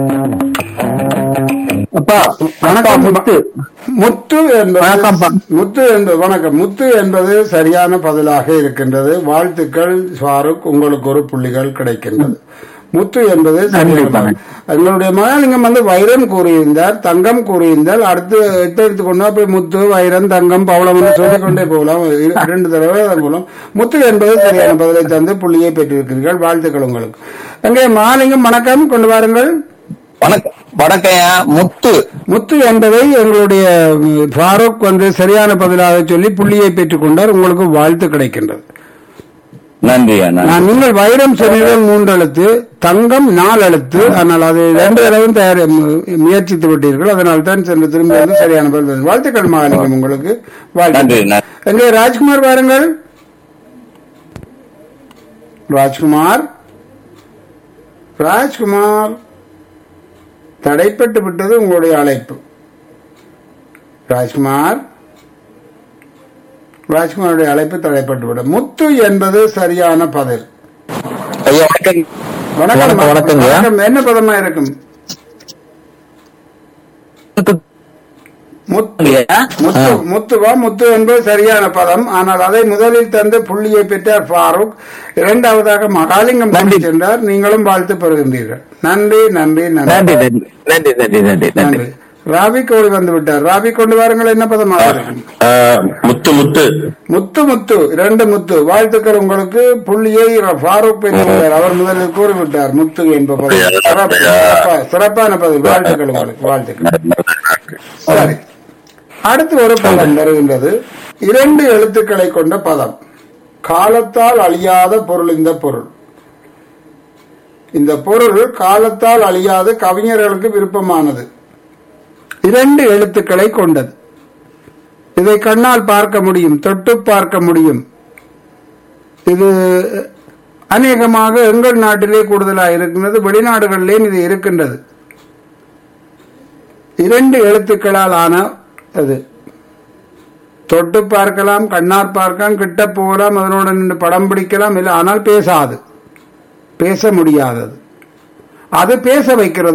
அப்பா வணக்கம் முத்து முத்து என்பது வணக்கம்ப்பா. முத்து என்பது வணக்கம் முத்து என்பது சரியான பதிலாக இருக்கின்றது வாழ்த்துக்கள் ஃபாரூக் உங்களுக்கு ஒரு புள்ளிகள் கிடைக்கின்றது முத்து என்பது சரியான நன்றி, பதில். எங்களுடைய மகாலிங்கம் வந்து வைரம் கூறியிருந்தார் தங்கம் கூறியிருந்தால் அடுத்து எடுத்து கொண்டு போய் முத்து வைரம் தங்கம் பவளம் என்று சொல்லிக் கொண்டே போகலாம் இரு- இரண்டு தடவை அதன் மூலம் முத்து என்பது சரியான பதிலை தந்து புள்ளியை பெற்றிருக்கிறீர்கள் வாழ்த்துக்கள் உங்களுக்கு எங்கே மகாலிங்கம் வணக்கம் கொண்டு வாருங்கள் வணக்கம் வணக்கம் முத்து முத்து என்பதை எங்களுடைய ம், ஃபாரூக் வந்து சரியான பதிலாக சொல்லி புள்ளியை பெற்றுக் கொண்டார் உங்களுக்கு வாழ்த்து கிடைக்கின்றது நன்றி அண்ணா நான் நீங்கள் வைரம் சொன்னீர்கள் மூன்று எழுத்து தங்கம் நாலு எழுத்து ஆனால் அது ரெண்டு தடவையும் தயார் மு- முயற்சித்து விட்டீர்கள் அதனால் தான் சென்று திரும்பி வந்து சரியான பதில் வாழ்த்துக்கள் மாலிங்கம் உங்களுக்கு நன்றி வாழ்த்து நன்றி. எங்கே ராஜ்குமார் வாருங்கள் ராஜ்குமார் ராஜ்குமார் தடைப்பட்டு விட்டது உங்களுடைய அழைப்பு ராஜ்குமார் ராஜ்குமாருடைய அழைப்பு தடைப்பட்டு விடும் முத்து என்பது சரியான பதில் ஐயா வணக்கம் வணக்கம் வணக்கம், வணக்கங்க. வணக்கம். என்ன பதமா இருக்கும் முத்து ஐயா. முத்து முத்துவா முத்து என்பது சரியான பதம் ஆனால் அதை முதலில் தந்து புள்ளியை பெற்றார் ஃபாரூக் இரண்டாவதாக மகாலிங்கம் நன்றி. கொண்டு சென்றார் நீங்களும் வாழ்த்து பெறுகின்றீர்கள் நன்றி நன்றி நன்றி நன்றி நன்றி நன்றி நன்றி நன்றி நன்றி நன்றி ராபி கோழி வந்து விட்டார் ராபி கொண்டு வாருங்கள் என்ன பதமாக இருக்கும் ஆ, முத்து முத்து முத்து முத்து இரண்டு முத்து வாழ்த்துக்கள் உங்களுக்கு புள்ளியை ஃபாரூக் பெற்றுள்ளார் அவர் முதலில் கூறிவிட்டார் முத்து என்பது சிறப்பு, சிறப்பா- சிறப்பான பதில் வாழ்த்துக்கள் உங்களுக்கு வாழ்த்துக்கள் சரி அடுத்து ஒரு பதம் வருகின்றது இரண்டு எழுத்துக்களை கொண்ட பதம் காலத்தால் அழியாத பொருள் இந்த பொருள் இந்த பொருள் காலத்தால் அழியாத கவிஞர்களுக்கு விருப்பமானது இரண்டு எழுத்துக்களை கொண்டது இதை கண்ணால் பார்க்க முடியும் தொட்டு பார்க்க முடியும் இது அநேகமாக எங்கள் நாட்டிலே கூடுதலாக இருக்கின்றது வெளிநாடுகளிலேயும் இது இருக்கின்றது இரண்டு எழுத்துக்களால் ஆன அது தொட்டு பார்க்கலாம் கண்ணார் பார்க்கலாம் கிட்ட போகலாம் அதனோட நின்று படம் பிடிக்கலாம் இல்லை ஆனால் பேசாது பேச முடியாதது அது பேச வைக்கிறது